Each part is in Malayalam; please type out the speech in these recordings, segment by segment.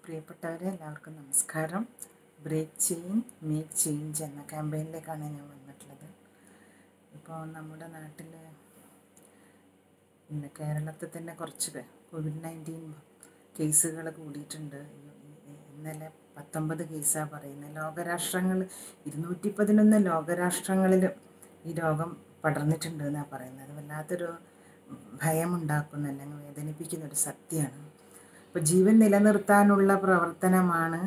പ്രിയപ്പെട്ടവരെ എല്ലാവർക്കും നമസ്കാരം ബ്രേക്ക് ചെയിൻ മേക്ക് ചേഞ്ച് എന്ന ക്യാമ്പയിനിലേക്കാണ് ഞാൻ വന്നിട്ടുള്ളത് ഇപ്പോൾ നമ്മുടെ നാട്ടിൽ പിന്നെ കേരളത്തിൽ തന്നെ കുറച്ച് കോവിഡ് നയൻറ്റീൻ കേസുകൾ കൂടിയിട്ടുണ്ട് ഇന്നലെ പത്തൊമ്പത് കേസാണ് പറയുന്നത് ലോകരാഷ്ട്രങ്ങൾ ഇരുന്നൂറ്റി പതിനൊന്ന് ലോകരാഷ്ട്രങ്ങളിൽ ഈ രോഗം പടർന്നിട്ടുണ്ട് എന്നാണ് പറയുന്നത് വല്ലാത്തൊരു ഭയമുണ്ടാക്കുന്ന അല്ലെങ്കിൽ വേദനിപ്പിക്കുന്ന ഒരു സത്യമാണ് അപ്പോൾ ജീവൻ നിലനിർത്താനുള്ള പ്രവർത്തനമാണ്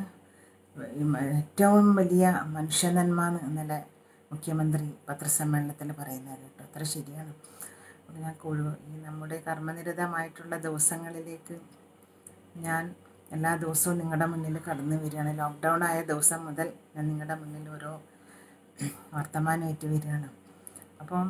ഏറ്റവും വലിയ മനുഷ്യനന്മ എന്ന് ഇന്നലെ മുഖ്യമന്ത്രി പത്രസമ്മേളനത്തിൽ പറയുന്നത് കേട്ടോ അത്ര ശരിയാണ് അപ്പോൾ ഞാൻ കൊഴു ഈ നമ്മുടെ കർമ്മനിരതമായിട്ടുള്ള ദിവസങ്ങളിലേക്ക് ഞാൻ എല്ലാ ദിവസവും നിങ്ങളുടെ മുന്നിൽ കടന്നു വരികയാണ് ലോക്ക്ഡൗൺ ആയ ദിവസം മുതൽ ഞാൻ നിങ്ങളുടെ മുന്നിൽ ഓരോ വർത്തമാനമായിട്ട് വരികയാണ് അപ്പം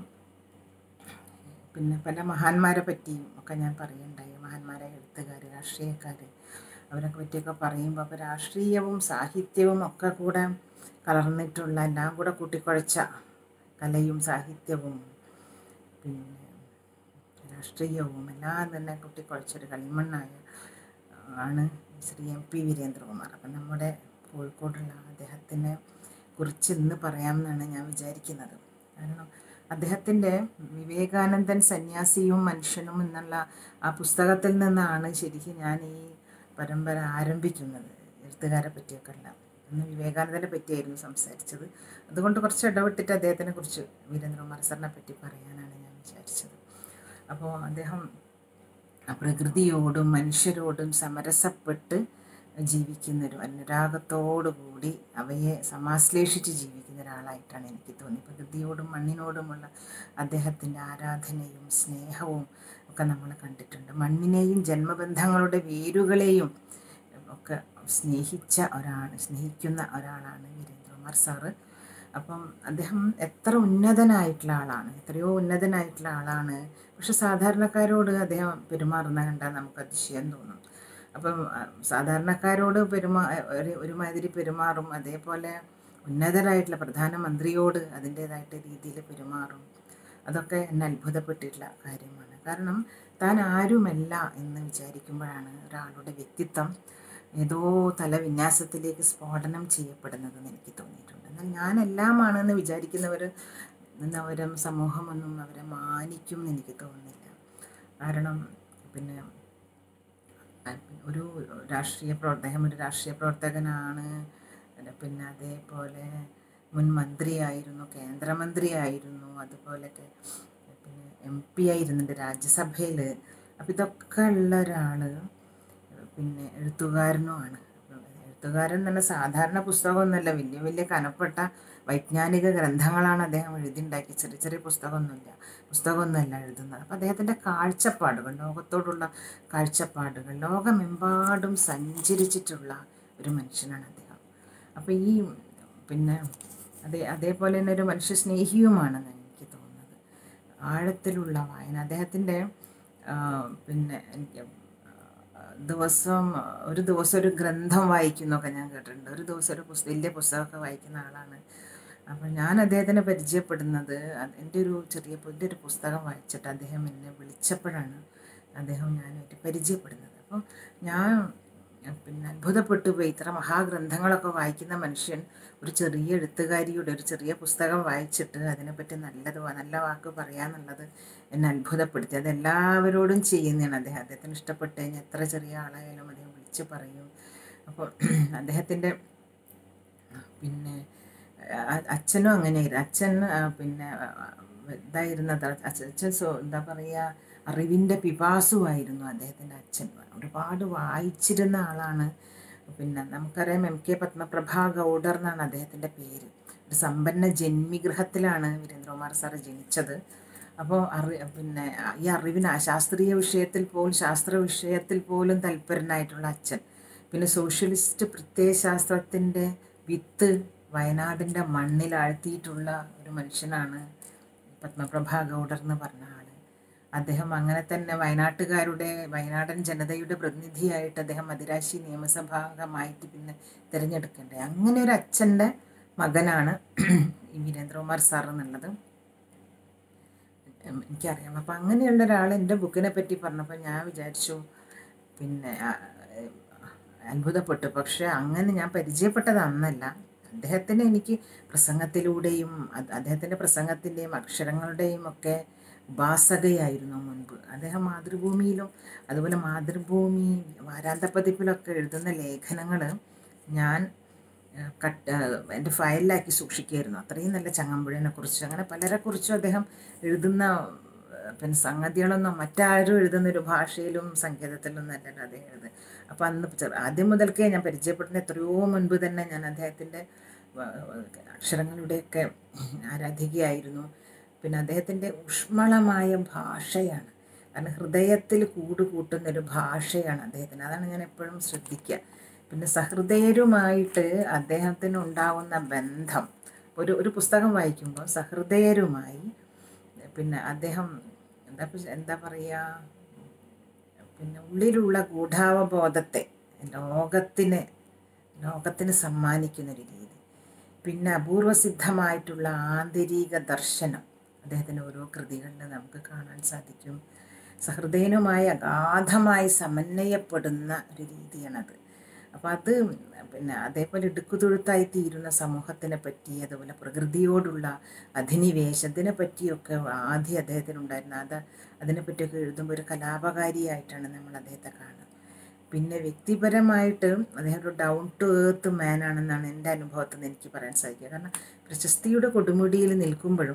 പിന്നെ പല മഹാന്മാരെ പറ്റിയും ഒക്കെ ഞാൻ പറയുണ്ടായി മഹാന്മാരെ എഴുത്തുകാർ രാഷ്ട്രീയക്കാർ അവരൊക്കെ പറ്റിയൊക്കെ പറയുമ്പോൾ അപ്പോൾ രാഷ്ട്രീയവും സാഹിത്യവും ഒക്കെ കൂടെ കലർന്നിട്ടുള്ള എല്ലാം കൂടെ കൂട്ടിക്കുഴച്ച കലയും സാഹിത്യവും പിന്നെ രാഷ്ട്രീയവും എല്ലാം തന്നെ കൂട്ടിക്കുഴച്ചൊരു കളിമണ്ണായ ആണ് ശ്രീ എം പി വീരേന്ദ്രകുമാർ അപ്പം നമ്മുടെ കോഴിക്കോടുള്ള അദ്ദേഹത്തിനെ കുറിച്ച് ഇന്ന് പറയാമെന്നാണ് ഞാൻ വിചാരിക്കുന്നത് കാരണം അദ്ദേഹത്തിൻ്റെ വിവേകാനന്ദൻ സന്യാസിയും മനുഷ്യനും എന്നുള്ള ആ പുസ്തകത്തിൽ നിന്നാണ് ശരിക്കും ഞാൻ ഈ പരമ്പര ആരംഭിക്കുന്നത് എഴുത്തുകാരെ പറ്റിയൊക്കെ അല്ല അന്ന് വിവേകാനന്ദനെ പറ്റിയായിരുന്നു സംസാരിച്ചത് അതുകൊണ്ട് കുറച്ച് ഇടപെട്ടിട്ട് അദ്ദേഹത്തിനെ കുറിച്ച് വീരേന്ദ്രകുമാർ സാറിനെ പറ്റി പറയാനാണ് ഞാൻ വിചാരിച്ചത് അപ്പോൾ അദ്ദേഹം പ്രകൃതിയോടും മനുഷ്യരോടും സമരസപ്പെട്ട് ജീവിക്കുന്നൊരു അനുരാഗത്തോടുകൂടി അവയെ സമാശ്ലേഷിച്ച് ജീവിക്കുന്ന ഒരാളായിട്ടാണ് എനിക്ക് തോന്നി പ്രകൃതിയോടും മണ്ണിനോടുമുള്ള അദ്ദേഹത്തിൻ്റെ ആരാധനയും സ്നേഹവും ഒക്കെ നമ്മൾ കണ്ടിട്ടുണ്ട് മണ്ണിനെയും ജന്മബന്ധങ്ങളുടെ വേരുകളെയും ഒക്കെ സ്നേഹിച്ച ഒരാൾ സ്നേഹിക്കുന്ന ഒരാളാണ് വീരേന്ദ്രകുമാർ സാറ് അപ്പം അദ്ദേഹം എത്ര ഉന്നതനായിട്ടുള്ള ആളാണ് എത്രയോ ഉന്നതനായിട്ടുള്ള ആളാണ് പക്ഷെ സാധാരണക്കാരോട് അദ്ദേഹം പെരുമാറുന്ന കണ്ടാൽ നമുക്ക് അതിശയം തോന്നും അപ്പം സാധാരണക്കാരോട് പെരുമാ ഒരു ഒരുമാതിരി പെരുമാറും അതേപോലെ ഉന്നതരായിട്ടുള്ള പ്രധാനമന്ത്രിയോട് അതിൻ്റേതായിട്ട് രീതിയിൽ പെരുമാറും അതൊക്കെ എന്നെ അത്ഭുതപ്പെട്ടിട്ടുള്ള കാര്യമാണ് കാരണം താൻ ആരുമല്ല എന്ന് വിചാരിക്കുമ്പോഴാണ് ഒരാളുടെ വ്യക്തിത്വം ഏതോ തലവിന്യാസത്തിലേക്ക് സ്ഫോടനം ചെയ്യപ്പെടുന്നതെന്ന് എനിക്ക് തോന്നിയിട്ടുണ്ട് എന്നാൽ ഞാനെല്ലാമാണെന്ന് വിചാരിക്കുന്നവർ അവരെ സമൂഹമൊന്നും അവരെ മാനിക്കും എന്ന് എനിക്ക് തോന്നുന്നില്ല കാരണം പിന്നെ ഒരു രാഷ്ട്രീയ പ്രവർത്തകൻ ഒരു രാഷ്ട്രീയ പ്രവർത്തകനാണ് പിന്നെ അതേപോലെ മുൻ മന്ത്രിയായിരുന്നു കേന്ദ്രമന്ത്രിയായിരുന്നു അതുപോലൊക്കെ പിന്നെ എം പി ആയിരുന്നുണ്ട് രാജ്യസഭയിൽ അപ്പോൾ ഇതൊക്കെ ഉള്ള ഒരാൾ പിന്നെ എഴുത്തുകാരനുമാണ് എഴുത്തുകാരൻ തന്നെ സാധാരണ പുസ്തകമൊന്നുമല്ല വലിയ വലിയ കനപ്പെട്ട വൈജ്ഞാനിക ഗ്രന്ഥങ്ങളാണ് അദ്ദേഹം എഴുതിണ്ടാക്കി ചെറിയ ചെറിയ പുസ്തകമൊന്നുമില്ല പുസ്തകമൊന്നുമല്ല എഴുതുന്നത് അപ്പോൾ അദ്ദേഹത്തിൻ്റെ കാഴ്ചപ്പാടുകൾ ലോകത്തോടുള്ള കാഴ്ചപ്പാടുകൾ ലോകമെമ്പാടും സഞ്ചരിച്ചിട്ടുള്ള ഒരു മനുഷ്യനാണ് അദ്ദേഹം അപ്പോൾ ഈ പിന്നെ അതേ അതേപോലെ തന്നെ ഒരു മനുഷ്യ സ്നേഹിയുമാണെന്ന് എനിക്ക് തോന്നുന്നത് ആഴത്തിലുള്ള വായന അദ്ദേഹത്തിൻ്റെ പിന്നെ എനിക്ക് ദിവസം ഒരു ദിവസം ഒരു ഗ്രന്ഥം വായിക്കുന്നൊക്കെ ഞാൻ കേട്ടിട്ടുണ്ട് ഒരു ദിവസം ഒരു പുസ്തകം വലിയ പുസ്തകമൊക്കെ വായിക്കുന്ന ആളാണ് അപ്പോൾ ഞാൻ അദ്ദേഹത്തിനെ പരിചയപ്പെടുന്നത് എൻ്റെ ഒരു ചെറിയ എൻ്റെ ഒരു പുസ്തകം വായിച്ചിട്ട് അദ്ദേഹം എന്നെ വിളിച്ചപ്പോഴാണ് അദ്ദേഹം ഞാനായിട്ട് പരിചയപ്പെടുന്നത് അപ്പോൾ ഞാൻ പിന്നെ അത്ഭുതപ്പെട്ടു പോയി ഇത്ര മഹാഗ്രന്ഥങ്ങളൊക്കെ വായിക്കുന്ന മനുഷ്യൻ ഒരു ചെറിയ എഴുത്തുകാരിയുടെ ഒരു ചെറിയ പുസ്തകം വായിച്ചിട്ട് അതിനെപ്പറ്റി നല്ലത് നല്ല വാക്ക് പറയാന്നുള്ളത് എന്നെ അത്ഭുതപ്പെടുത്തി അത് എല്ലാവരോടും ചെയ്യുന്നതാണ് അദ്ദേഹം അദ്ദേഹത്തിന് ഇഷ്ടപ്പെട്ട് കഴിഞ്ഞാൽ എത്ര ചെറിയ ആളായാലും അദ്ദേഹം വിളിച്ച് പറയും അപ്പോൾ അദ്ദേഹത്തിൻ്റെ പിന്നെ അച്ഛനും അങ്ങനെയായിരുന്നു അച്ഛൻ പിന്നെ ഇതായിരുന്നത് അച്ഛൻ സോ എന്താ പറയുക അറിവിൻ്റെ പിപാസുമായിരുന്നു അദ്ദേഹത്തിൻ്റെ അച്ഛൻ ഒരുപാട് വായിച്ചിരുന്ന ആളാണ് പിന്നെ നമുക്കറിയാം എം കെ പത്മപ്രഭ ഗൗഡർ എന്നാണ് അദ്ദേഹത്തിൻ്റെ പേര് ഒരു സമ്പന്ന ജന്മിഗൃഹത്തിലാണ് വീരേന്ദ്രകുമാർ സാറ് ജനിച്ചത് അപ്പോൾ അറി പിന്നെ ഈ അറിവിന് ശാസ്ത്രീയ വിഷയത്തിൽ പോലും ശാസ്ത്ര വിഷയത്തിൽ പോലും തൽപരനായിട്ടുള്ള അച്ഛൻ പിന്നെ സോഷ്യലിസ്റ്റ് പ്രത്യയശാസ്ത്രത്തിൻ്റെ വിത്ത് വയനാടിൻ്റെ മണ്ണിൽ ആഴ്ത്തിയിട്ടുള്ള ഒരു മനുഷ്യനാണ് പത്മപ്രഭ ഗൗഡർ എന്ന് പറഞ്ഞ ആൾ അദ്ദേഹം അങ്ങനെ തന്നെ വയനാട്ടുകാരുടെ വയനാടൻ ജനതയുടെ പ്രതിനിധിയായിട്ട് അദ്ദേഹം മദിരാശി നിയമസഭാംഗമായിട്ട് പിന്നെ തിരഞ്ഞെടുക്കണ്ടേ അങ്ങനെ ഒരു അച്ഛൻ്റെ മകനാണ് ഈ വീരേന്ദ്രകുമാർ സാർ എന്നുള്ളത് എനിക്കറിയാം അപ്പം അങ്ങനെയുള്ള ഒരാൾ എൻ്റെ ബുക്കിനെ പറ്റി പറഞ്ഞപ്പോൾ ഞാൻ വിചാരിച്ചു പിന്നെ അത്ഭുതപ്പെട്ടു പക്ഷെ അങ്ങനെ ഞാൻ പരിചയപ്പെട്ടത് അന്നല്ല അദ്ദേഹത്തിന് എനിക്ക് പ്രസംഗത്തിലൂടെയും അത് അദ്ദേഹത്തിൻ്റെ പ്രസംഗത്തിൻ്റെയും അക്ഷരങ്ങളുടെയും ഒക്കെ ഉപാസകയായിരുന്നു മുൻപ് അദ്ദേഹം മാതൃഭൂമിയിലും അതുപോലെ മാതൃഭൂമി വാരാന്തപ്പതിപ്പിലൊക്കെ എഴുതുന്ന ലേഖനങ്ങൾ ഞാൻ ഏഹ്, കട്ട് ഏഹ്, എൻ്റെ ഫയലിലാക്കി സൂക്ഷിക്കുമായിരുന്നു അത്രയും നല്ല ചങ്ങമ്പുഴനെ കുറിച്ച് അങ്ങനെ പലരെക്കുറിച്ചും അദ്ദേഹം എഴുതുന്ന ഏഹ്, പിന്നെ സംഗതികളൊന്നും മറ്റാരും എഴുതുന്ന ഒരു ഭാഷയിലും സംഗീതത്തിലൊന്നും അല്ലല്ലോ അദ്ദേഹം എഴുതുന്നത് അപ്പോൾ അന്ന് ചെറു- ആദ്യം മുതൽക്കേ ഞാൻ പരിചയപ്പെടുന്ന എത്രയോ മുൻപ് തന്നെ ഞാൻ അദ്ദേഹത്തിൻ്റെ അക്ഷരങ്ങളുടെയൊക്കെ ആരാധികയായിരുന്നു പിന്നെ അദ്ദേഹത്തിൻ്റെ ഊഷ്മളമായ ഭാഷയാണ് കാരണം ഹൃദയത്തിൽ കൂട് കൂട്ടുന്ന ഒരു ഭാഷയാണ് അദ്ദേഹത്തിന് അതാണ് ഞാൻ എപ്പോഴും ശ്രദ്ധിക്കുക പിന്നെ സഹൃദയരുമായിട്ട് അദ്ദേഹത്തിന് ഉണ്ടാവുന്ന ബന്ധം ഒരു ഒരു പുസ്തകം വായിക്കുമ്പോൾ സഹൃദയരുമായി പിന്നെ അദ്ദേഹം എന്താ ഇപ്പൊ- എന്താ പറയുക പിന്നെ ഉള്ളിലുള്ള ഗൂഢാവബോധത്തെ ലോകത്തിന് ലോകത്തിന് സമ്മാനിക്കുന്ന ഒരു രീതി പിന്നെ അപൂർവസിദ്ധമായിട്ടുള്ള ആന്തരിക ദർശനം അദ്ദേഹത്തിൻ്റെ ഓരോ കൃതികളിൽ നമുക്ക് കാണാൻ സാധിക്കും സഹൃദയനുമായി അഗാധമായി സമന്വയപ്പെടുന്ന ഒരു രീതിയാണത് അപ്പോൾ അത് പിന്നെ അതേപോലെ ഇടുക്കുതൊഴുത്തായി തീരുന്ന സമൂഹത്തിനെ പറ്റി അതുപോലെ പ്രകൃതിയോടുള്ള അധിനിവേശത്തിനെ പറ്റിയൊക്കെ ആദ്യം അദ്ദേഹത്തിനുണ്ടായിരുന്ന അത് അതിനെപ്പറ്റിയൊക്കെ എഴുതുമ്പോൾ ഒരു കലാപകാരിയായിട്ടാണ് നമ്മൾ അദ്ദേഹത്തെ കാണുന്നത് പിന്നെ വ്യക്തിപരമായിട്ട് അദ്ദേഹം ഒരു ഡൗൺ ടു ഏർത്ത് മാൻ ആണെന്നാണ് എൻ്റെ അനുഭവത്തിൽ നിന്ന് എനിക്ക് പറയാൻ സാധിക്കുക കാരണം പ്രശസ്തിയുടെ കൊടുമുടിയിൽ നിൽക്കുമ്പോഴും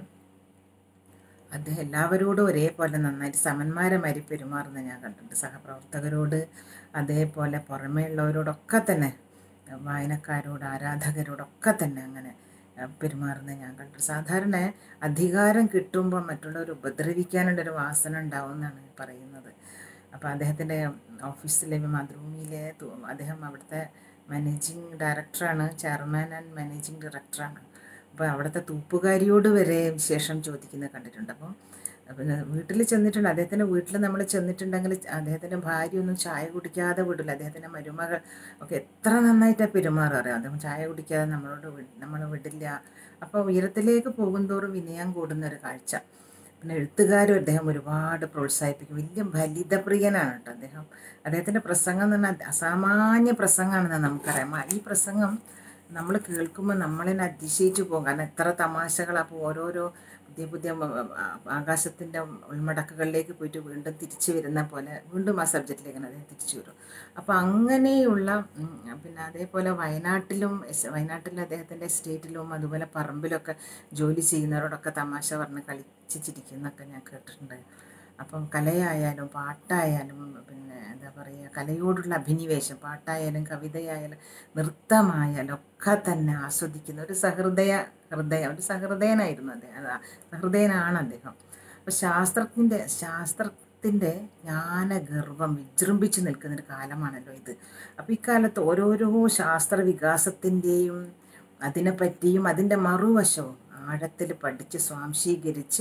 അദ്ദേഹം എല്ലാവരോടും ഒരേപോലെ നന്നായിട്ട് സമന്മാരെ മാതിരി പെരുമാറുന്ന ഞാൻ കണ്ടിട്ടുണ്ട് സഹപ്രവർത്തകരോട് അതേപോലെ പുറമേ ഉള്ളവരോടൊക്കെ തന്നെ വായനക്കാരോട് ആരാധകരോടൊക്കെ തന്നെ അങ്ങനെ അഹ് പെരുമാറുന്നത് ഞാൻ കണ്ടു സാധാരണ അധികാരം കിട്ടുമ്പോൾ മറ്റുള്ളവർ ഉപദ്രവിക്കാനുള്ളൊരു വാസന ഉണ്ടാവും എന്നാണ് പറയുന്നത് അപ്പോൾ അദ്ദേഹത്തിൻ്റെ ഓഫീസിലെ മാതൃഭൂമിയിലെ തു- അദ്ദേഹം അവിടുത്തെ മാനേജിങ് ഡയറക്ടറാണ് ചെയർമാൻ ആൻഡ് മാനേജിങ് ഡയറക്ടറാണ് അപ്പോൾ അവിടുത്തെ തൂപ്പുകാരിയോട് വരെ വിശേഷം ചോദിക്കുന്നത് കണ്ടിട്ടുണ്ട് അപ്പം പിന്നെ വീട്ടിൽ ചെന്നിട്ടുണ്ട് അദ്ദേഹത്തിൻ്റെ വീട്ടിൽ നമ്മൾ ചെന്നിട്ടുണ്ടെങ്കിൽ അദ്ദേഹത്തിൻ്റെ ഭാര്യ ഒന്നും ചായ കുടിക്കാതെ വിടില്ല അദ്ദേഹത്തിൻ്റെ മരുമകൾ ഒക്കെ എത്ര നന്നായിട്ടാണ് പെരുമാറാറ് അദ്ദേഹം ചായ കുടിക്കാതെ നമ്മളോട് നമ്മൾ വിടില്ല അപ്പോൾ ഉയരത്തിലേക്ക് പോകുന്തോറും വിനയം കൂടുന്ന ഒരു കാഴ്ച പിന്നെ എഴുത്തുകാരും അദ്ദേഹം ഒരുപാട് പ്രോത്സാഹിപ്പിക്കും വലിയ ഫലിതപ്രിയനാണ് കേട്ടോ അദ്ദേഹം അദ്ദേഹത്തിൻ്റെ പ്രസംഗം എന്ന് പറഞ്ഞാൽ അസാമാന്യ പ്രസംഗമാണെന്ന് നമുക്കറിയാം ആ ഈ പ്രസംഗം നമ്മൾ കേൾക്കുമ്പോൾ നമ്മളതിനെ അതിശയിച്ചു പോകും കാരണം എത്ര തമാശകൾ അപ്പോൾ ഓരോരോ പുതിയ പുതിയ ആകാശത്തിൻ്റെ ഉൾമടക്കുകളിലേക്ക് പോയിട്ട് വീണ്ടും തിരിച്ചു വരുന്ന പോലെ വീണ്ടും ആ സബ്ജക്റ്റിലേക്ക് അദ്ദേഹം തിരിച്ചു വരും അപ്പോൾ അങ്ങനെയുള്ള ഉം, പിന്നെ അതേപോലെ വയനാട്ടിലും എസ്- വയനാട്ടിലെ അദ്ദേഹത്തിൻ്റെ എസ്റ്റേറ്റിലും അതുപോലെ പറമ്പിലൊക്കെ ജോലി ചെയ്യുന്നവരോടൊക്കെ തമാശ പറഞ്ഞ് കളിച്ച് ചിരിക്കുന്നൊക്കെ ഞാൻ കേട്ടിട്ടുണ്ട് അപ്പം കലയായാലും പാട്ടായാലും പിന്നെ എന്താ പറയുക കലയോടുള്ള അഭിനിവേശം പാട്ടായാലും കവിതയായാലും നൃത്തമായാലും ഒക്കെ തന്നെ ആസ്വദിക്കുന്ന ഒരു സഹൃദയ ഹൃദയ ഒരു സഹൃദയനായിരുന്നു അദ്ദേഹം അതാ, സഹൃദയനാണ് അദ്ദേഹം അപ്പോൾ ശാസ്ത്രത്തിൻ്റെ ശാസ്ത്രത്തിൻ്റെ ജ്ഞാനഗർവം വിജൃംഭിച്ച് നിൽക്കുന്ന ഒരു കാലമാണല്ലോ ഇത് അപ്പോൾ ഇക്കാലത്ത് ഓരോരോ ശാസ്ത്ര വികാസത്തിൻ്റെയും അതിനെപ്പറ്റിയും അതിൻ്റെ മറുവശവും ആഴത്തിൽ പഠിച്ച് സ്വാംശീകരിച്ച്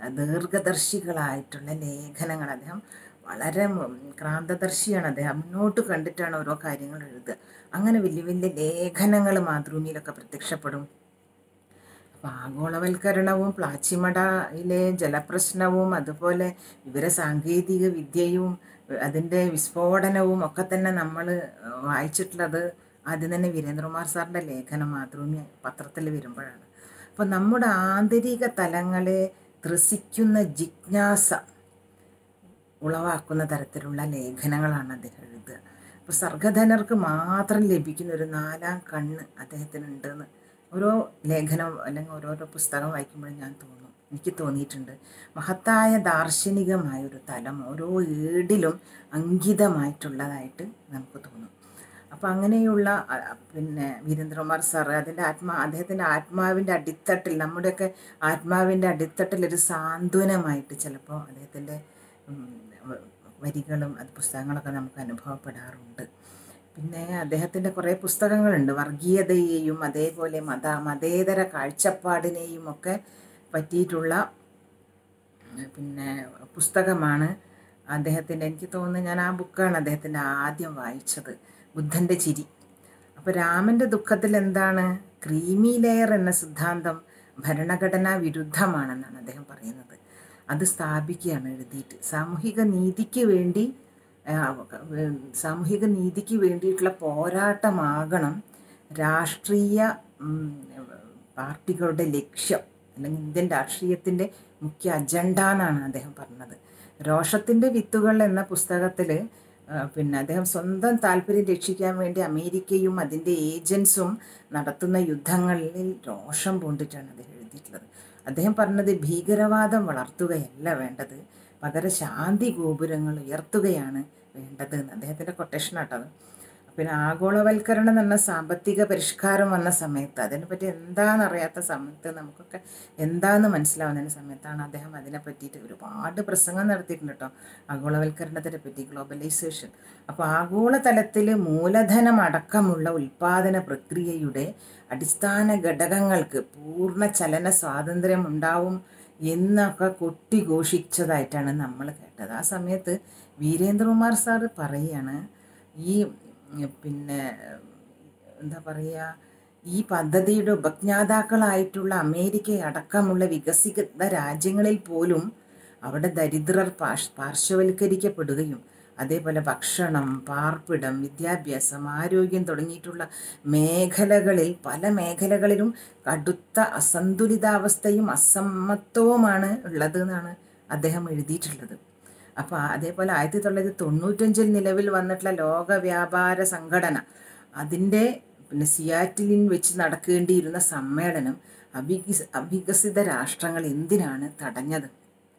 ദീർഘദർശികളായിട്ടുള്ള ലേഖനങ്ങൾ അദ്ദേഹം വളരെ ഉം, ക്രാന്തദർശിയാണ് അദ്ദേഹം മുന്നോട്ട് കണ്ടിട്ടാണ് ഓരോ കാര്യങ്ങൾ എഴുതുക അങ്ങനെ വലിയ വലിയ ലേഖനങ്ങൾ മാതൃഭൂമിയിലൊക്കെ പ്രത്യക്ഷപ്പെടും അപ്പോൾ ആഗോളവൽക്കരണവും പ്ലാച്ചിമടയിലെ ജലപ്രശ്നവും അതുപോലെ വിവര സാങ്കേതിക വിദ്യയും അതിൻ്റെ വിസ്ഫോടനവും ഒക്കെ തന്നെ നമ്മൾ വായിച്ചിട്ടുള്ളത് ആദ്യം തന്നെ വീരേന്ദ്രകുമാർ സാറിൻ്റെ ലേഖനം മാതൃഭൂമി പത്രത്തിൽ വരുമ്പോഴാണ് അപ്പോൾ നമ്മുടെ ആന്തരിക തലങ്ങളെ ത്രസിക്കുന്ന ജിജ്ഞാസ ഉളവാക്കുന്ന തരത്തിലുള്ള ലേഖനങ്ങളാണ് അദ്ദേഹം എഴുതുക അപ്പോൾ സർഗധനർക്ക് മാത്രം ലഭിക്കുന്ന ഒരു നാലാം കണ്ണ് അദ്ദേഹത്തിനുണ്ടെന്ന് ഓരോ ലേഖനം അല്ലെങ്കിൽ ഓരോരോ പുസ്തകം വായിക്കുമ്പോഴും ഞാൻ തോന്നും എനിക്ക് തോന്നിയിട്ടുണ്ട് മഹത്തായ ദാർശനികമായ ഒരു തലം ഓരോ ഏടിലും അങ്കിതമായിട്ടുള്ളതായിട്ട് നമുക്ക് തോന്നും അപ്പോൾ അങ്ങനെയുള്ള അ, അ, പിന്നെ വീരേന്ദ്രകുമാർ സാറ് അതിൻ്റെ ആത്മാ അദ്ദേഹത്തിൻ്റെ ആത്മാവിൻ്റെ അടിത്തട്ടിൽ നമ്മുടെയൊക്കെ ആത്മാവിൻ്റെ അടിത്തട്ടിൽ ഒരു സാന്ത്വനമായിട്ട് ചിലപ്പോൾ അദ്ദേഹത്തിൻ്റെ ഉം, വ- വരികളും അത് പുസ്തകങ്ങളൊക്കെ നമുക്ക് അനുഭവപ്പെടാറുണ്ട് പിന്നെ അദ്ദേഹത്തിൻ്റെ കുറേ പുസ്തകങ്ങളുണ്ട് വർഗീയതയെയും അതേപോലെ മത മതേതര കാഴ്ചപ്പാടിനെയും ഒക്കെ പറ്റിയിട്ടുള്ള പിന്നെ പുസ്തകമാണ് അദ്ദേഹത്തിൻ്റെ എനിക്ക് തോന്നുന്നു ഞാൻ ആ ബുക്കാണ് അദ്ദേഹത്തിൻ്റെ ആദ്യം വായിച്ചത് ബുദ്ധൻ്റെ ചിരി അപ്പോൾ രാമൻ്റെ ദുഃഖത്തിൽ എന്താണ് ക്രീമി ലെയർ എന്ന സിദ്ധാന്തം ഭരണഘടനാ വിരുദ്ധമാണെന്നാണ് അദ്ദേഹം പറയുന്നത് അത് സ്ഥാപിക്കുകയാണ് എഴുതിയിട്ട് സാമൂഹിക നീതിക്ക് വേണ്ടി ആ, ഏ, സാമൂഹിക നീതിക്ക് വേണ്ടിയിട്ടുള്ള പോരാട്ടമാകണം രാഷ്ട്രീയ ഉം, പാർട്ടികളുടെ ലക്ഷ്യം അല്ലെങ്കിൽ ഇന്ത്യൻ രാഷ്ട്രീയത്തിൻ്റെ മുഖ്യ അജണ്ട എന്നാണ് അദ്ദേഹം പറഞ്ഞത് രോഷത്തിൻ്റെ വിത്തുകൾ എന്ന പുസ്തകത്തിൽ പിന്നെ അദ്ദേഹം സ്വന്തം താല്പര്യം രക്ഷിക്കാൻ വേണ്ടി അമേരിക്കയും അതിൻ്റെ ഏജൻസും നടത്തുന്ന യുദ്ധങ്ങളിൽ രോഷം പൂണ്ടിട്ടാണ് അദ്ദേഹം എഴുതിയിട്ടുള്ളത് അദ്ദേഹം പറഞ്ഞത് ഭീകരവാദം വളർത്തുകയല്ല വേണ്ടത് പകരം ശാന്തി ഗോപുരങ്ങൾ ഉയർത്തുകയാണ് വേണ്ടത് എന്ന് അദ്ദേഹത്തിൻ്റെ കൊട്ടേഷനാട്ടത് പിന്നെ ആഗോളവൽക്കരണം എന്ന സാമ്പത്തിക പരിഷ്കാരം വന്ന സമയത്ത് അതിനെപ്പറ്റി എന്താണെന്ന് അറിയാത്ത സമയത്ത് നമുക്കൊക്കെ എന്താണെന്ന് മനസ്സിലാവുന്ന സമയത്താണ് അദ്ദേഹം അതിനെ പറ്റിയിട്ട് ഒരുപാട് പ്രസംഗം നടത്തിയിട്ടുണ്ട് കേട്ടോ ആഗോളവൽക്കരണത്തിനെ പറ്റി ഗ്ലോബലൈസേഷൻ അപ്പോൾ ആഗോളതലത്തിൽ മൂലധനം അടക്കമുള്ള ഉൽപാദന പ്രക്രിയയുടെ അടിസ്ഥാന ഘടകങ്ങൾക്ക് പൂർണ്ണ ചലന സ്വാതന്ത്ര്യം ഉണ്ടാവും എന്നൊക്കെ കൊട്ടിഘോഷിച്ചതായിട്ടാണ് നമ്മൾ കേട്ടത് ആ സമയത്ത് വീരേന്ദ്രകുമാർ സാറ് പറയാണ് ഈ ഉം, പിന്നെ എന്താ പറയുക ഈ പദ്ധതിയുടെ ഉപജ്ഞാതാക്കളായിട്ടുള്ള അമേരിക്ക അടക്കമുള്ള വികസിത രാജ്യങ്ങളിൽ പോലും അവിടെ ദരിദ്രർ പാർശ് പാർശ്വവൽക്കരിക്കപ്പെടുകയും അതേപോലെ ഭക്ഷണം പാർപ്പിടം വിദ്യാഭ്യാസം ആരോഗ്യം തുടങ്ങിയിട്ടുള്ള മേഖലകളിൽ പല മേഖലകളിലും കടുത്ത അസന്തുലിതാവസ്ഥയും അസമത്വവുമാണ് ഉള്ളത് എന്നാണ് അദ്ദേഹം എഴുതിയിട്ടുള്ളത് അപ്പോൾ അതേപോലെ ആയിരത്തി തൊള്ളായിരത്തി തൊണ്ണൂറ്റഞ്ചിൽ നിലവിൽ വന്നിട്ടുള്ള ലോക വ്യാപാര സംഘടന അതിൻ്റെ പിന്നെ സിയാറ്റിലിൻ വെച്ച് നടക്കേണ്ടിയിരുന്ന സമ്മേളനം അവികസ അവികസിത രാഷ്ട്രങ്ങൾ എന്തിനാണ് തടഞ്ഞത്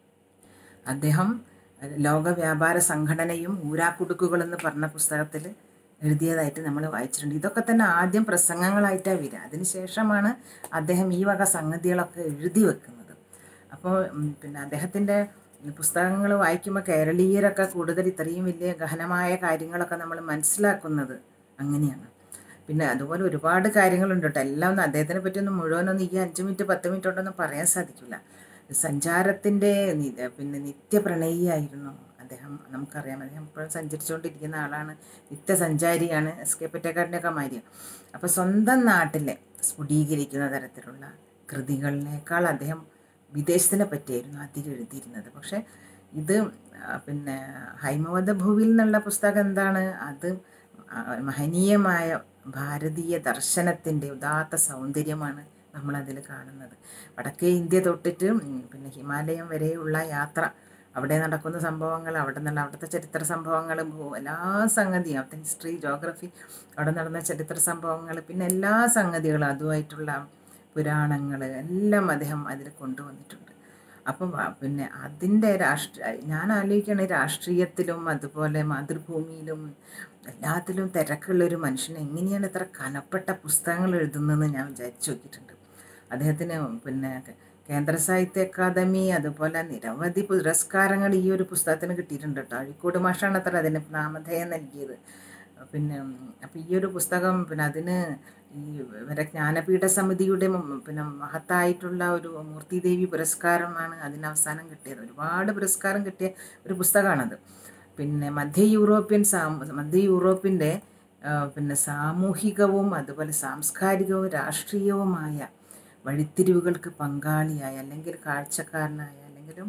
അദ്ദേഹം ലോക വ്യാപാര സംഘടനയും ഊരാക്കുടുക്കുകൾ എന്ന് പറഞ്ഞ പുസ്തകത്തിൽ എഴുതിയതായിട്ട് നമ്മൾ വായിച്ചിട്ടുണ്ട് ഇതൊക്കെ തന്നെ ആദ്യം പ്രസംഗങ്ങളായിട്ടാണ് വരിക അതിനുശേഷമാണ് അദ്ദേഹം ഈ വക സംഗതികളൊക്കെ എഴുതി വെക്കുന്നത് അപ്പോൾ ഉം, പിന്നെ അദ്ദേഹത്തിൻ്റെ പുസ്തകങ്ങൾ വായിക്കുമ്പോൾ കേരളീയരൊക്കെ കൂടുതൽ ഇത്രയും വലിയ ഗഹനമായ കാര്യങ്ങളൊക്കെ നമ്മൾ മനസ്സിലാക്കുന്നത് അങ്ങനെയാണ് പിന്നെ അതുപോലെ ഒരുപാട് കാര്യങ്ങളുണ്ട് കേട്ടോ എല്ലാം ഒന്നും അദ്ദേഹത്തിനെ പറ്റിയൊന്നും മുഴുവനൊന്നും ഈ അഞ്ച് മിനിറ്റ് പത്ത് മിനിറ്റ് കൊണ്ടൊന്നും പറയാൻ സാധിക്കില്ല സഞ്ചാരത്തിൻ്റെ നി- പിന്നെ നിത്യപ്രണയിയായിരുന്നു അദ്ദേഹം നമുക്കറിയാം അദ്ദേഹം ഇപ്പോഴും സഞ്ചരിച്ചുകൊണ്ടിരിക്കുന്ന ആളാണ് നിത്യസഞ്ചാരിയാണ് എസ് കെ പൊറ്റക്കാരൻ്റെയൊക്കെ മാതിരി അപ്പോൾ സ്വന്തം നാട്ടിലെ സ്ഫുടീകരിക്കുന്ന തരത്തിലുള്ള കൃതികളിനേക്കാൾ അദ്ദേഹം വിദേശത്തിനെ പറ്റിയായിരുന്നു അധികം എഴുതിയിരുന്നത് പക്ഷേ ഇത് ആ, പിന്നെ ഹൈമവത ഭൂവിൽ എന്നുള്ള പുസ്തകം എന്താണ് അത് ആ, മഹനീയമായ ഭാരതീയ ദർശനത്തിൻ്റെ ഉദാത്ത സൗന്ദര്യമാണ് നമ്മളതിൽ കാണുന്നത് വടക്കേ ഇന്ത്യ തൊട്ടിട്ട് ഉം, പിന്നെ ഹിമാലയം വരെയുള്ള യാത്ര അവിടെ നടക്കുന്ന സംഭവങ്ങൾ അവിടെ നിന്നുള്ള അവിടുത്തെ ചരിത്ര സംഭവങ്ങൾ ഭൂ- എല്ലാ സംഗതിയും അവിടുത്തെ ഹിസ്റ്ററി ജോഗ്രഫി അവിടെ നടന്ന ചരിത്ര സംഭവങ്ങൾ പിന്നെ എല്ലാ സംഗതികളും അതുമായിട്ടുള്ള പുരാണങ്ങൾ എല്ലാം അദ്ദേഹം അതിൽ കൊണ്ടുവന്നിട്ടുണ്ട് അപ്പം വ- പിന്നെ അതിൻ്റെ രാഷ്ട്രീയ ഞാൻ ആലോചിക്കുകയാണ് രാഷ്ട്രീയത്തിലും അതുപോലെ മാതൃഭൂമിയിലും എല്ലാത്തിലും തിരക്കുള്ള ഒരു മനുഷ്യൻ എങ്ങനെയാണ് ഇത്ര കനപ്പെട്ട പുസ്തകങ്ങൾ എഴുതുന്നതെന്ന് ഞാൻ വിചാരിച്ചു നോക്കിയിട്ടുണ്ട് അദ്ദേഹത്തിന് പിന്നെ കേന്ദ്ര സാഹിത്യ അക്കാദമി അതുപോലെ നിരവധി പുരസ്കാരങ്ങൾ ഈ ഒരു പുസ്തകത്തിന് കിട്ടിയിട്ടുണ്ട് കേട്ടോ അഴീക്കോട് മാഷാണ് അത്ര അതിന് നാമധേയം നൽകിയത് പിന്നെ അപ്പം ഈ ഒരു പുസ്തകം പിന്നെ അതിന് ഈ ഇവരെ ജ്ഞാനപീഠ സമിതിയുടെ മ- പിന്നെ മഹത്തായിട്ടുള്ള ഒരു മൂർത്തിദേവി പുരസ്കാരമാണ് അതിന് അവസാനം കിട്ടിയത് ഒരുപാട് പുരസ്കാരം കിട്ടിയ ഒരു പുസ്തകമാണത് പിന്നെ മധ്യ യൂറോപ്യൻ സാം മധ്യ യൂറോപ്പിൻ്റെ ആ, പിന്നെ സാമൂഹികവും അതുപോലെ സാംസ്കാരികവും രാഷ്ട്രീയവുമായ വഴിത്തിരിവുകൾക്ക് പങ്കാളിയായ അല്ലെങ്കിൽ കാഴ്ചക്കാരനായ അല്ലെങ്കിലും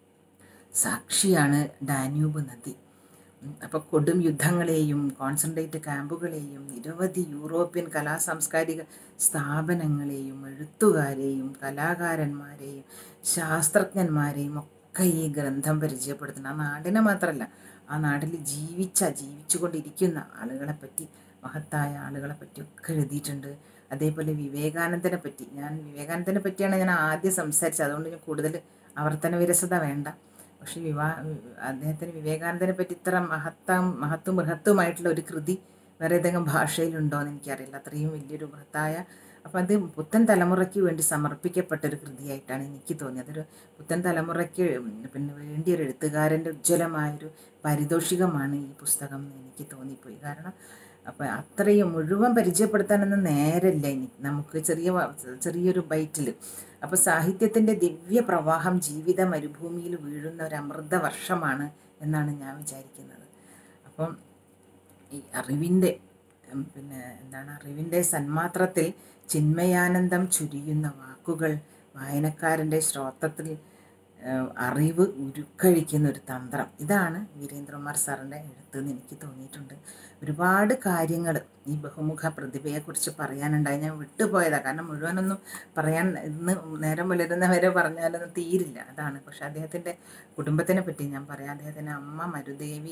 സാക്ഷിയാണ് ഡാന്യൂബ് നദി അപ്പോൾ കൊടും യുദ്ധങ്ങളെയും കോൺസെൻട്രേറ്റ് ക്യാമ്പുകളെയും നിരവധി യൂറോപ്യൻ കലാ സാംസ്കാരിക സ്ഥാപനങ്ങളെയും എഴുത്തുകാരെയും കലാകാരന്മാരെയും ശാസ്ത്രജ്ഞന്മാരെയും ഒക്കെ ഈ ഗ്രന്ഥം പരിചയപ്പെടുത്തുന്നു ആ നാടിനെ മാത്രമല്ല ആ നാട്ടിൽ ജീവിച്ച ജീവിച്ചുകൊണ്ടിരിക്കുന്ന ആളുകളെ പറ്റി മഹത്തായ ആളുകളെ പറ്റി ഒക്കെ എഴുതിയിട്ടുണ്ട് അതേപോലെ വിവേകാനന്ദനെ പറ്റി ഞാൻ വിവേകാനന്ദനെ പറ്റിയാണ് ഞാൻ ആദ്യം സംസാരിച്ചത് അതുകൊണ്ട് ഞാൻ കൂടുതൽ ആവർത്തന വിരസത വേണ്ട പക്ഷേ വിവാ അദ്ദേഹത്തിന് വിവേകാനന്ദനെ പറ്റി ഇത്ര മഹത്തം മഹത്വം ബൃഹത്വമായിട്ടുള്ള ഒരു കൃതി വേറെ ഏതെങ്കിലും ഭാഷയിലുണ്ടോ എന്ന് എനിക്കറിയില്ല അത്രയും വലിയൊരു ബൃഹത്തായ അപ്പം അത് പുത്തൻ തലമുറയ്ക്ക് വേണ്ടി സമർപ്പിക്കപ്പെട്ട ഒരു കൃതിയായിട്ടാണ് എനിക്ക് തോന്നിയത് അതൊരു പുത്തൻ തലമുറയ്ക്ക് പിന്നെ വേണ്ടിയ ഒരു എഴുത്തുകാരൻ്റെ ഉജ്ജ്വലമായൊരു പാരിതോഷികമാണ് ഈ പുസ്തകം എന്ന് എനിക്ക് തോന്നിപ്പോയി കാരണം അപ്പം അത്രയും മുഴുവൻ പരിചയപ്പെടുത്താനൊന്നും നേരമില്ല ഇനി നമുക്ക് ചെറിയ വ- ചെറിയൊരു ബൈറ്റിൽ അപ്പോൾ സാഹിത്യത്തിൻ്റെ ദിവ്യ പ്രവാഹം ജീവിത മരുഭൂമിയിൽ വീഴുന്ന ഒരു അമൃത വർഷമാണ് എന്നാണ് ഞാൻ വിചാരിക്കുന്നത് അപ്പം ഈ അറിവിൻ്റെ ഉം, പിന്നെ എന്താണ് അറിവിൻ്റെ സന്മാത്രത്തിൽ ചിന്മയാനന്ദം ചുരിയുന്ന വാക്കുകൾ വായനക്കാരൻ്റെ ശ്രോത്രത്തിൽ ഏഹ്, അറിവ് ഉരുക്കഴിക്കുന്ന ഒരു തന്ത്രം ഇതാണ് വീരേന്ദ്രകുമാർ സാറിൻ്റെ എഴുത്ത് എന്ന് എനിക്ക് തോന്നിയിട്ടുണ്ട് ഒരുപാട് കാര്യങ്ങൾ ഈ ബഹുമുഖ പ്രതിഭയെക്കുറിച്ച് പറയാനുണ്ടായി ഞാൻ വിട്ടുപോയതാണ് കാരണം മുഴുവനൊന്നും പറയാൻ ഇന്ന് നേരം പുലരുന്നവരെ പറഞ്ഞാലൊന്നും തീരില്ല അതാണ് പക്ഷെ അദ്ദേഹത്തിൻ്റെ കുടുംബത്തിനെ പറ്റി ഞാൻ പറയാം അദ്ദേഹത്തിൻ്റെ അമ്മ മരുദേവി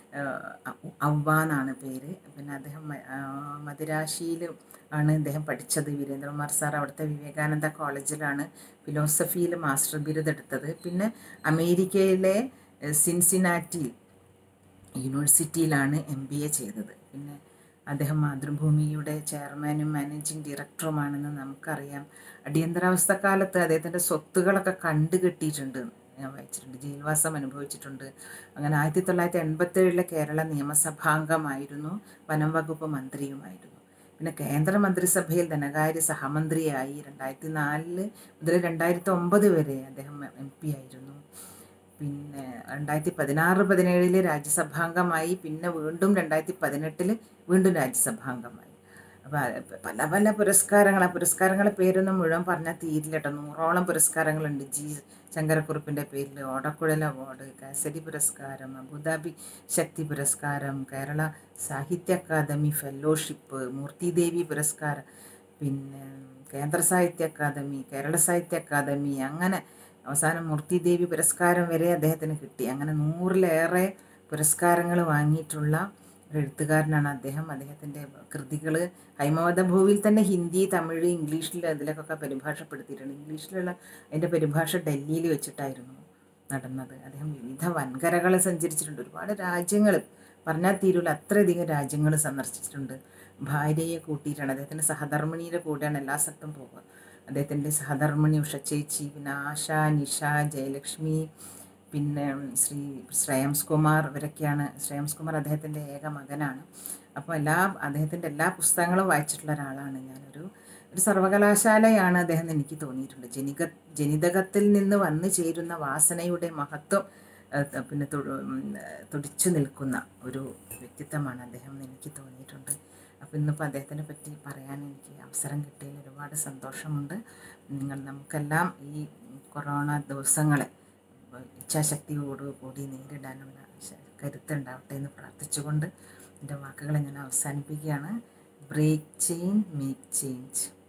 ഔവ എന്നാണ് പേര് പിന്നെ അദ്ദേഹം മദിരാശിയിൽ ആണ് ഇദ്ദേഹം പഠിച്ചത് വീരേന്ദ്രകുമാർ സാർ അവിടുത്തെ വിവേകാനന്ദ കോളേജിലാണ് ഫിലോസഫിയിൽ മാസ്റ്റർ ബിരുദം എടുത്തത് പിന്നെ അമേരിക്കയിലെ സിൻസിനാറ്റി യൂണിവേഴ്സിറ്റിയിലാണ് എം ബി എ ചെയ്തത് പിന്നെ അദ്ദേഹം മാതൃഭൂമിയുടെ ചെയർമാനും മാനേജിങ് ഡയറക്ടറുമാണെന്ന് നമുക്കറിയാം അടിയന്തരാവസ്ഥ കാലത്ത് അദ്ദേഹത്തിൻ്റെ സ്വത്തുകളൊക്കെ കണ്ടു കെട്ടിയിട്ടുണ്ട് ഞാൻ വായിച്ചിട്ടുണ്ട് ജയിൽവാസം അനുഭവിച്ചിട്ടുണ്ട് അങ്ങനെ ആയിരത്തി തൊള്ളായിരത്തി എൺപത്തേഴിലെ കേരള നിയമസഭാംഗമായിരുന്നു വനം വകുപ്പ് മന്ത്രിയുമായിരുന്നു പിന്നെ കേന്ദ്ര മന്ത്രിസഭയിൽ ധനകാര്യ സഹമന്ത്രിയായി രണ്ടായിരത്തി നാലില് മുതൽ രണ്ടായിരത്തി ഒമ്പത് വരെ അദ്ദേഹം എം പി ആയിരുന്നു പിന്നെ രണ്ടായിരത്തി പതിനാറ് പതിനേഴില് രാജ്യസഭാംഗമായി പിന്നെ വീണ്ടും രണ്ടായിരത്തി പതിനെട്ടില് വീണ്ടും രാജ്യസഭാംഗമായി അപ്പോൾ പല പല പുരസ്കാരങ്ങൾ ആ പുരസ്കാരങ്ങളെ പേരൊന്നും മുഴുവൻ പറഞ്ഞാൽ തീരില്ല കേട്ടോ നൂറോളം പുരസ്കാരങ്ങളുണ്ട് ജി ശങ്കരക്കുറുപ്പിൻ്റെ പേരിൽ ഓടക്കുഴൽ അവാർഡ് കാസരി പുരസ്കാരം അബുദാബി ശക്തി പുരസ്കാരം കേരള സാഹിത്യ അക്കാദമി ഫെലോഷിപ്പ് മൂർത്തിദേവി പുരസ്കാരം പിന്നെ കേന്ദ്ര സാഹിത്യ അക്കാദമി കേരള സാഹിത്യ അക്കാദമി അങ്ങനെ അവസാനം മൂർത്തിദേവി പുരസ്കാരം വരെ അദ്ദേഹത്തിന് കിട്ടി അങ്ങനെ നൂറിലേറെ പുരസ്കാരങ്ങൾ വാങ്ങിയിട്ടുള്ള ഒരു എഴുത്തുകാരനാണ് അദ്ദേഹം അദ്ദേഹത്തിൻ്റെ കൃതികൾ ഹൈമവത ഭൂവിൽ തന്നെ ഹിന്ദി തമിഴ് ഇംഗ്ലീഷിൽ അതിലൊക്കെ പരിഭാഷപ്പെടുത്തിയിട്ടുണ്ട് ഇംഗ്ലീഷിലുള്ള അതിൻ്റെ പരിഭാഷ ഡൽഹിയിൽ വെച്ചിട്ടായിരുന്നു നടന്നത് അദ്ദേഹം വിവിധ വൻകരകൾ സഞ്ചരിച്ചിട്ടുണ്ട് ഒരുപാട് രാജ്യങ്ങൾ പറഞ്ഞാൽ തീരുള്ള അത്രയധികം രാജ്യങ്ങൾ സന്ദർശിച്ചിട്ടുണ്ട് ഭാര്യയെ കൂട്ടിയിട്ടാണ് അദ്ദേഹത്തിൻ്റെ സഹധർമ്മിണിയുടെ കൂടെയാണ് എല്ലാ സ്ഥലത്തും പോകുക അദ്ദേഹത്തിൻ്റെ സഹധർമ്മിണി ഉഷ ചേച്ചി പിന്നെ ആശ നിഷ ജയലക്ഷ്മി പിന്നെ ശ്രീ ശ്രേയംസ് കുമാർ ഇവരൊക്കെയാണ് ശ്രേയംസ് കുമാർ അദ്ദേഹത്തിൻ്റെ ഏക മകനാണ് അപ്പോൾ എല്ലാ അദ്ദേഹത്തിൻ്റെ എല്ലാ പുസ്തകങ്ങളും വായിച്ചിട്ടുള്ള ഒരാളാണ് ഞാനൊരു ഒരു സർവകലാശാലയാണ് അദ്ദേഹം എന്ന് എനിക്ക് തോന്നിയിട്ടുണ്ട് ജനിക ജനിതകത്തിൽ നിന്ന് വന്നു ചേരുന്ന വാസനയുടെ മഹത്വം പിന്നെ തുടിച്ചു നിൽക്കുന്ന ഒരു വ്യക്തിത്വമാണ് അദ്ദേഹം എന്ന് എനിക്ക് തോന്നിയിട്ടുണ്ട് അപ്പോൾ ഇന്നിപ്പോൾ അദ്ദേഹത്തിനെ പറ്റി പറയാൻ എനിക്ക് അവസരം കിട്ടിയതിൽ ഒരുപാട് സന്തോഷമുണ്ട് നിങ്ങൾ നമുക്കെല്ലാം ഈ കൊറോണ ദിവസങ്ങളെ ഇച്ഛാശക്തിയോട് കൂടി നേരിടാനുള്ള കരുത്തുണ്ടാവട്ടെ എന്ന് പ്രാർത്ഥിച്ചുകൊണ്ട് എൻ്റെ വാക്കുകളെ ഞാൻ അവസാനിപ്പിക്കുകയാണ് ബ്രേക്ക് ചെയിൻ മേക്ക് ചേഞ്ച്